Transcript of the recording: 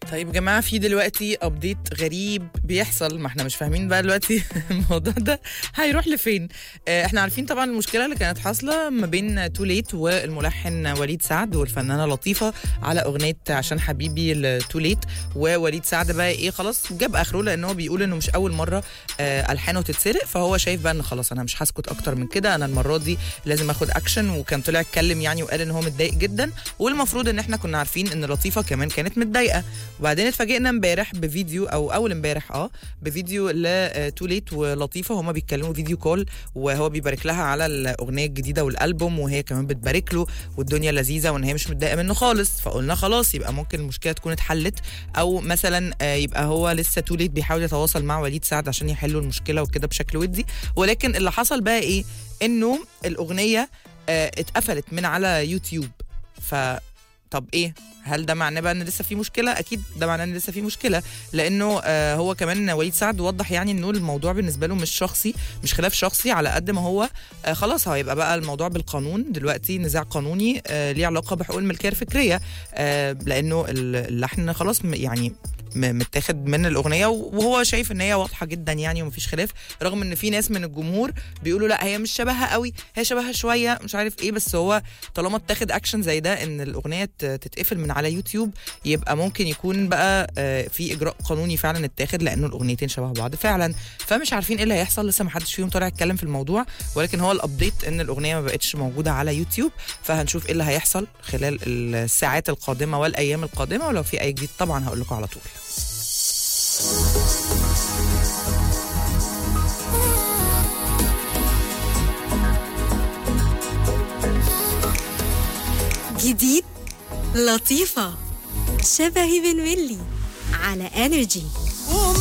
طيب يا جماعه في دلوقتي ابديت غريب بيحصل ما احنا مش فاهمين بقى دلوقتي الموضوع ده هيروح لفين آه، احنا عارفين طبعا المشكله اللي كانت حاصله ما بين تو ليت والملحن وليد سعد والفنانه لطيفه على اغنيه عشان حبيبي تو ليت ووليد سعد بقى ايه خلاص جاب اخره لان هو بيقول انه مش اول مره آه، الحانه تتسرق فهو شايف بقى ان خلاص انا مش هسكت اكتر من كده انا المره دي لازم اخد اكشن وكان طلع اتكلم يعني وقال ان هو متضايق جدا والمفروض ان احنا كنا عارفين ان لطيفه كمان كانت متضايقه وبعدين اتفاجئنا امبارح بفيديو او اول امبارح اه بفيديو لتو ليت ولطيفه هما بيتكلموا فيديو كول وهو بيبارك لها على الاغنيه الجديده والالبوم وهي كمان بتبارك له والدنيا لذيذه وان هي مش متضايقه منه خالص فقلنا خلاص يبقى ممكن المشكله تكون اتحلت او مثلا آه، يبقى هو لسه تو ليت بيحاول يتواصل مع وليد سعد عشان يحلوا المشكله وكده بشكل ودي ولكن اللي حصل بقى ايه انه الاغنيه آه، اتقفلت من على يوتيوب ف طب ايه هل ده معناه بقى ان لسه في مشكله اكيد ده معناه ان لسه في مشكله لانه آه هو كمان وليد سعد وضح يعني انه الموضوع بالنسبه له مش شخصي مش خلاف شخصي على قد ما هو آه خلاص هيبقى بقى الموضوع بالقانون دلوقتي نزاع قانوني آه ليه علاقه بحقوق الملكيه الفكريه آه لانه اللحن خلاص م- يعني م- متاخد من الاغنيه وهو شايف ان هي واضحه جدا يعني ومفيش خلاف رغم ان في ناس من الجمهور بيقولوا لا هي مش شبهها قوي هي شبهها شويه مش عارف ايه بس هو طالما اتاخد اكشن زي ده ان الاغنيه ت- تتقفل من على يوتيوب يبقى ممكن يكون بقى آه، في اجراء قانوني فعلا اتاخد لانه الاغنيتين شبه بعض فعلا فمش عارفين ايه اللي هيحصل لسه ما حدش فيهم طالع يتكلم في الموضوع ولكن هو الابديت ان الاغنيه ما بقتش موجوده على يوتيوب فهنشوف ايه اللي هيحصل خلال الساعات القادمه والايام القادمه ولو في اي جديد طبعا هقول لكم على طول جديد لطيفة شبهي بن ويلي على انرجي